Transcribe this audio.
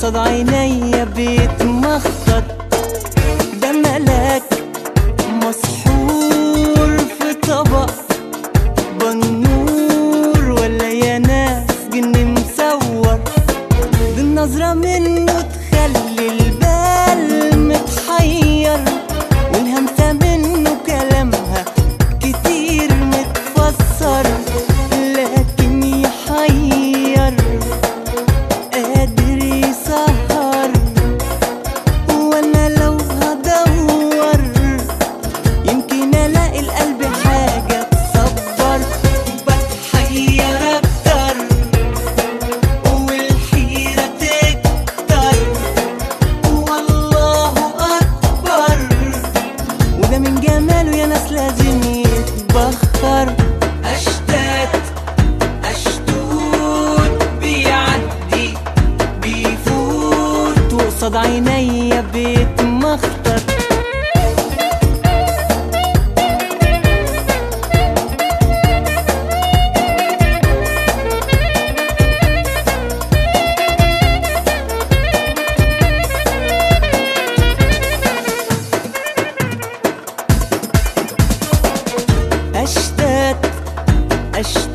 قصاد عينيا بيتمخط ده ملاك مسحور في طبق بنور ولا يا ناس جن مصور بالنظرة منه تخلي البال متحير والهمسة منه كلامها كتير متفسر لكن يحير قادر يسهر وانا لو هدور يمكن الاقي القلب حاجة تصبر بتحير اكتر والحيرة تكتر والله اكبر وده من جماله يا ناس لازم يتبخر اشتات اشتوت بيعدي بيفوت وقصاد عينيا بيتمخطر اشتات اشتات